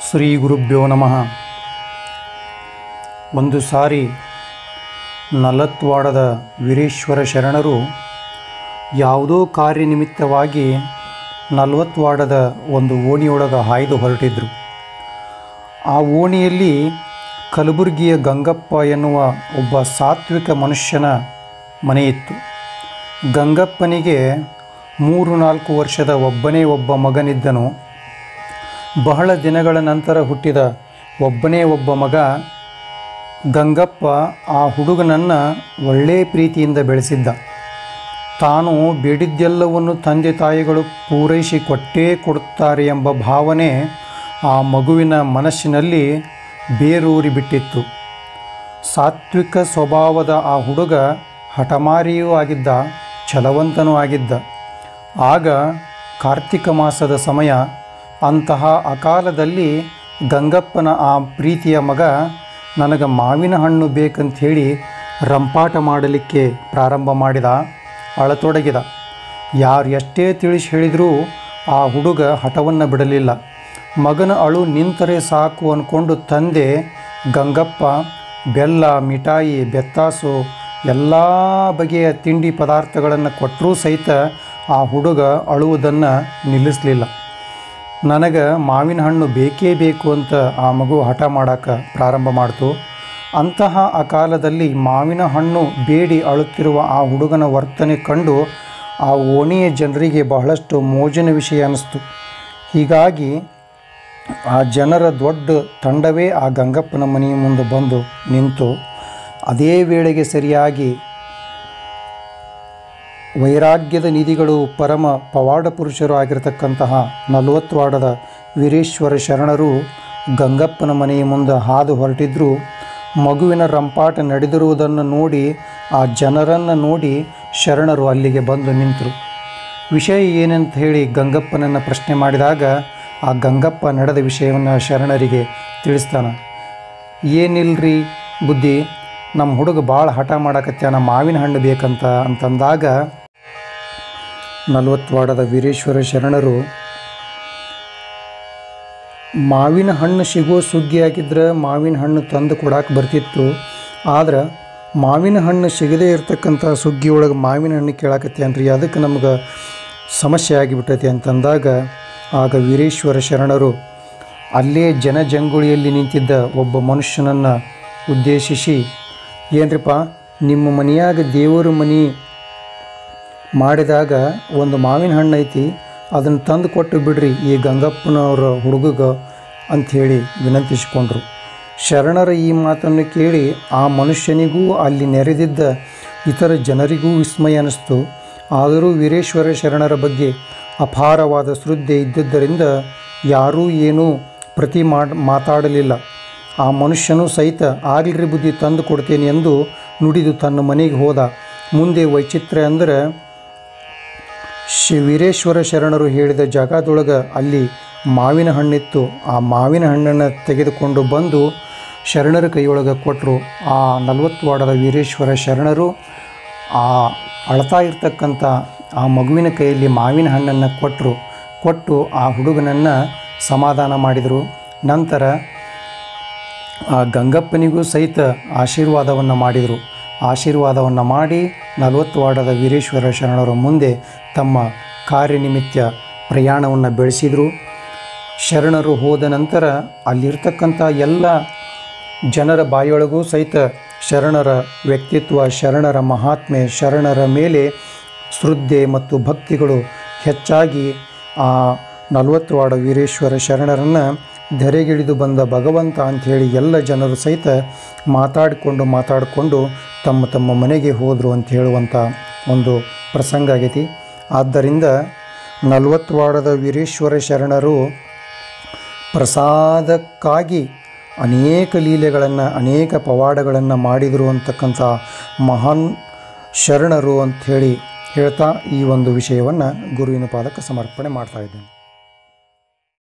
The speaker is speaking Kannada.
ಶ್ರೀ ಗುರುಭ್ಯೋ ನಮಃ ಒಂದು ಸಾರಿ ನಲತ್ವಾಡದ ವೀರೇಶ್ವರ ಶರಣರು ಯಾವುದೋ ಕಾರ್ಯನಿಮಿತ್ತವಾಗಿ ನಲವತ್ವಾಡದ ಒಂದು ಓಣಿಯೊಳಗೆ ಹಾಯ್ದು ಹೊರಟಿದ್ರು ಆ ಓಣಿಯಲ್ಲಿ ಕಲಬುರಗಿಯ ಗಂಗಪ್ಪ ಎನ್ನುವ ಒಬ್ಬ ಸಾತ್ವಿಕ ಮನುಷ್ಯನ ಮನೆಯಿತ್ತು ಗಂಗಪ್ಪನಿಗೆ ಮೂರು ನಾಲ್ಕು ವರ್ಷದ ಒಬ್ಬನೇ ಒಬ್ಬ ಮಗನಿದ್ದನು ಬಹಳ ದಿನಗಳ ನಂತರ ಹುಟ್ಟಿದ ಒಬ್ಬನೇ ಒಬ್ಬ ಮಗ ಗಂಗಪ್ಪ ಆ ಹುಡುಗನನ್ನು ಒಳ್ಳೆ ಪ್ರೀತಿಯಿಂದ ಬೆಳೆಸಿದ್ದ ತಾನು ಬೇಡಿದ್ದೆಲ್ಲವನ್ನು ತಂದೆ ತಾಯಿಗಳು ಪೂರೈಸಿ ಕೊಟ್ಟೇ ಕೊಡುತ್ತಾರೆ ಎಂಬ ಭಾವನೆ ಆ ಮಗುವಿನ ಮನಸ್ಸಿನಲ್ಲಿ ಬೇರೂರಿ ಬಿಟ್ಟಿತ್ತು ಸಾತ್ವಿಕ ಸ್ವಭಾವದ ಆ ಹುಡುಗ ಹಠಮಾರಿಯೂ ಆಗಿದ್ದ ಛಲವಂತನೂ ಆಗಿದ್ದ ಆಗ ಕಾರ್ತಿಕ ಮಾಸದ ಸಮಯ ಅಂತಹ ಅಕಾಲದಲ್ಲಿ ಗಂಗಪ್ಪನ ಆ ಪ್ರೀತಿಯ ಮಗ ನನಗೆ ಮಾವಿನ ಹಣ್ಣು ಬೇಕಂತ ಹೇಳಿ ರಂಪಾಟ ಮಾಡಲಿಕ್ಕೆ ಪ್ರಾರಂಭ ಮಾಡಿದ ಅಳತೊಡಗಿದ ಯಾರು ಎಷ್ಟೇ ತಿಳಿಸಿ ಹೇಳಿದರೂ ಆ ಹುಡುಗ ಹಠವನ್ನು ಬಿಡಲಿಲ್ಲ ಮಗನ ಅಳು ನಿಂತರೆ ಸಾಕು ಅಂದ್ಕೊಂಡು ತಂದೆ ಗಂಗಪ್ಪ ಬೆಲ್ಲ ಮಿಠಾಯಿ ಬೆತ್ತಾಸು ಎಲ್ಲ ಬಗೆಯ ತಿಂಡಿ ಪದಾರ್ಥಗಳನ್ನು ಕೊಟ್ಟರೂ ಸಹಿತ ಆ ಹುಡುಗ ಅಳುವುದನ್ನು ನಿಲ್ಲಿಸಲಿಲ್ಲ ನನಗೆ ಮಾವಿನ ಹಣ್ಣು ಬೇಕೇ ಬೇಕು ಅಂತ ಆ ಮಗು ಹಠ ಮಾಡೋಕ್ಕೆ ಪ್ರಾರಂಭ ಮಾಡ್ತು ಅಂತಹ ಆ ಕಾಲದಲ್ಲಿ ಮಾವಿನ ಹಣ್ಣು ಬೇಡಿ ಅಳುತ್ತಿರುವ ಆ ಹುಡುಗನ ವರ್ತನೆ ಕಂಡು ಆ ಓಣಿಯ ಜನರಿಗೆ ಬಹಳಷ್ಟು ಮೋಜಿನ ವಿಷಯ ಅನ್ನಿಸ್ತು ಹೀಗಾಗಿ ಆ ಜನರ ದೊಡ್ಡ ತಂಡವೇ ಆ ಗಂಗಪ್ಪನ ಮನೆಯ ಮುಂದೆ ಬಂದು ನಿಂತು ಅದೇ ವೇಳೆಗೆ ಸರಿಯಾಗಿ ವೈರಾಗ್ಯದ ನಿಧಿಗಳು ಪರಮ ಪವಾಡ ಪುರುಷರು ಆಗಿರತಕ್ಕಂತಹ ನಲವತ್ವಾಡದ ವೀರೇಶ್ವರ ಶರಣರು ಗಂಗಪ್ಪನ ಮನೆಯ ಮುಂದೆ ಹಾದು ಹೊರಟಿದ್ರು ಮಗುವಿನ ರಂಪಾಟ ನಡೆದಿರುವುದನ್ನು ನೋಡಿ ಆ ಜನರನ್ನು ನೋಡಿ ಶರಣರು ಅಲ್ಲಿಗೆ ಬಂದು ನಿಂತರು ವಿಷಯ ಏನಂತ ಹೇಳಿ ಗಂಗಪ್ಪನನ್ನು ಪ್ರಶ್ನೆ ಮಾಡಿದಾಗ ಆ ಗಂಗಪ್ಪ ನಡೆದ ವಿಷಯವನ್ನು ಶರಣರಿಗೆ ತಿಳಿಸ್ತಾನೆ ಏನಿಲ್ರಿ ಬುದ್ಧಿ ನಮ್ಮ ಹುಡುಗ ಭಾಳ ಹಠ ಮಾಡಕತ್ಯಾನ ಮಾವಿನ ಹಣ್ಣು ಬೇಕಂತ ಅಂತಂದಾಗ ನಲವತ್ವಾಡದ ವೀರೇಶ್ವರ ಶರಣರು ಮಾವಿನ ಹಣ್ಣು ಸಿಗೋ ಸುಗ್ಗಿ ಆಗಿದ್ರೆ ಮಾವಿನ ಹಣ್ಣು ತಂದು ಕೊಡಕ್ಕೆ ಬರ್ತಿತ್ತು ಆದ್ರೆ ಮಾವಿನ ಹಣ್ಣು ಸಿಗದೇ ಇರ್ತಕ್ಕಂಥ ಸುಗ್ಗಿ ಒಳಗೆ ಮಾವಿನ ಹಣ್ಣು ಕೇಳಾಕತ್ತೇನ್ರಿ ಅದಕ್ಕೆ ನಮ್ಗೆ ಸಮಸ್ಯೆ ಆಗಿಬಿಟ್ಟೈತಿ ಅಂತಂದಾಗ ಆಗ ವೀರೇಶ್ವರ ಶರಣರು ಅಲ್ಲೇ ಜನಜಂಗುಳಿಯಲ್ಲಿ ನಿಂತಿದ್ದ ಒಬ್ಬ ಮನುಷ್ಯನನ್ನು ಉದ್ದೇಶಿಸಿ ಏನ್ರಿಪ್ಪ ನಿಮ್ಮ ಮನೆಯಾಗ ದೇವರ ಮನೆ ಮಾಡಿದಾಗ ಒಂದು ಮಾವಿನ ಹಣ್ಣು ಐತಿ ಅದನ್ನು ತಂದು ಕೊಟ್ಟು ಬಿಡ್ರಿ ಈ ಗಂಗಪ್ಪನವರ ಹುಡುಗಗ ಅಂಥೇಳಿ ವಿನಂತಿಸಿಕೊಂಡ್ರು ಶರಣರ ಈ ಮಾತನ್ನು ಕೇಳಿ ಆ ಮನುಷ್ಯನಿಗೂ ಅಲ್ಲಿ ನೆರೆದಿದ್ದ ಇತರ ಜನರಿಗೂ ವಿಸ್ಮಯ ಅನ್ನಿಸ್ತು ಆದರೂ ವೀರೇಶ್ವರ ಶರಣರ ಬಗ್ಗೆ ಅಪಾರವಾದ ಶ್ರದ್ಧೆ ಇದ್ದುದರಿಂದ ಯಾರೂ ಏನೂ ಪ್ರತಿ ಮಾಡ್ ಮಾತಾಡಲಿಲ್ಲ ಆ ಮನುಷ್ಯನು ಸಹಿತ ಆಗ್ಲ್ರಿ ಬುದ್ಧಿ ತಂದು ಕೊಡ್ತೇನೆ ಎಂದು ನುಡಿದು ತನ್ನ ಮನೆಗೆ ಹೋದ ಮುಂದೆ ವೈಚಿತ್ರ್ಯ ಅಂದರೆ ಶಿ ವೀರೇಶ್ವರ ಶರಣರು ಹೇಳಿದ ಜಾಗದೊಳಗೆ ಅಲ್ಲಿ ಮಾವಿನ ಹಣ್ಣಿತ್ತು ಆ ಮಾವಿನ ಹಣ್ಣನ್ನು ತೆಗೆದುಕೊಂಡು ಬಂದು ಶರಣರ ಕೈಯೊಳಗೆ ಕೊಟ್ಟರು ಆ ನಲವತ್ವಾಡದ ವೀರೇಶ್ವರ ಶರಣರು ಆ ಅಳ್ತಾ ಇರ್ತಕ್ಕಂಥ ಆ ಮಗುವಿನ ಕೈಯಲ್ಲಿ ಮಾವಿನ ಹಣ್ಣನ್ನು ಕೊಟ್ಟರು ಕೊಟ್ಟು ಆ ಹುಡುಗನನ್ನು ಸಮಾಧಾನ ಮಾಡಿದರು ನಂತರ ಆ ಗಂಗಪ್ಪನಿಗೂ ಸಹಿತ ಆಶೀರ್ವಾದವನ್ನು ಮಾಡಿದರು ಆಶೀರ್ವಾದವನ್ನು ಮಾಡಿ ನಲವತ್ವಾಡದ ವೀರೇಶ್ವರ ಶರಣರ ಮುಂದೆ ತಮ್ಮ ಕಾರ್ಯನಿಮಿತ್ತ ಪ್ರಯಾಣವನ್ನು ಬೆಳೆಸಿದರು ಶರಣರು ಹೋದ ನಂತರ ಅಲ್ಲಿರ್ತಕ್ಕಂಥ ಎಲ್ಲ ಜನರ ಬಾಯೊಳಗೂ ಸಹಿತ ಶರಣರ ವ್ಯಕ್ತಿತ್ವ ಶರಣರ ಮಹಾತ್ಮೆ ಶರಣರ ಮೇಲೆ ಶ್ರದ್ಧೆ ಮತ್ತು ಭಕ್ತಿಗಳು ಹೆಚ್ಚಾಗಿ ಆ ನಲವತ್ವಾಡ ವೀರೇಶ್ವರ ಶರಣರನ್ನು ಧರೆಗಿಳಿದು ಬಂದ ಭಗವಂತ ಅಂಥೇಳಿ ಎಲ್ಲ ಜನರು ಸಹಿತ ಮಾತಾಡಿಕೊಂಡು ಮಾತಾಡಿಕೊಂಡು ತಮ್ಮ ತಮ್ಮ ಮನೆಗೆ ಹೋದರು ಅಂತ ಹೇಳುವಂಥ ಒಂದು ಪ್ರಸಂಗ ಆಗೈತಿ ಆದ್ದರಿಂದ ನಲವತ್ವಾಡದ ವೀರೇಶ್ವರ ಶರಣರು ಪ್ರಸಾದಕ್ಕಾಗಿ ಅನೇಕ ಲೀಲೆಗಳನ್ನು ಅನೇಕ ಪವಾಡಗಳನ್ನು ಮಾಡಿದರು ಅಂತಕ್ಕಂಥ ಮಹಾನ್ ಶರಣರು ಅಂಥೇಳಿ ಹೇಳ್ತಾ ಈ ಒಂದು ವಿಷಯವನ್ನು ಗುರುವಿನ ಪಾದಕ್ಕೆ ಸಮರ್ಪಣೆ ಮಾಡ್ತಾ ಇದ್ದೇನೆ